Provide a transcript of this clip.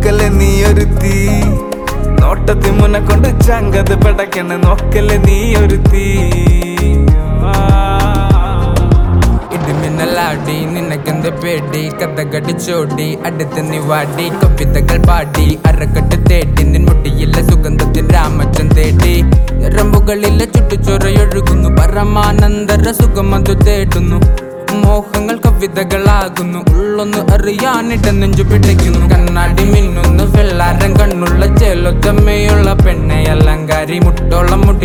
നോക്കല്ലേ നീ ഒരു തീ നോട്ടത്തി മുന്നെ കൊണ്ട് ചങ്കത് പടക്കണ് നോക്കല്ലേ നീ ഒരു തീ ഇടിമിന്നലാടി നിനക്കെന്ത് പേടി കഥകടിച്ചോടി അടുത്ത് നീ വാടി കവിതകൾ പാടി അരക്കെട്ട് തേടി നിൻ മുടിയിലെ സുഗന്ധത്തിൽ രാമച്ചൻ തേടി ഞരമ്പുകളിലെ ചുട്ടുചൊറയൊഴുകുന്നു പരമാനന്ദര സുഖമതു തേടുന്നു മോഹങ്ങൾ കവിതകളാകുന്നു ഉള്ളൊന്ന് അറിയാനിട നെഞ്ചു പിടിക്കുന്നു കണ്ണാടി മിന്നുന്നു വെള്ളാരം കണ്ണുള്ള ചേലൊത്തമ്മയുള്ള പെണ്ണെ അലങ്കാരി മുട്ടോളം മുടി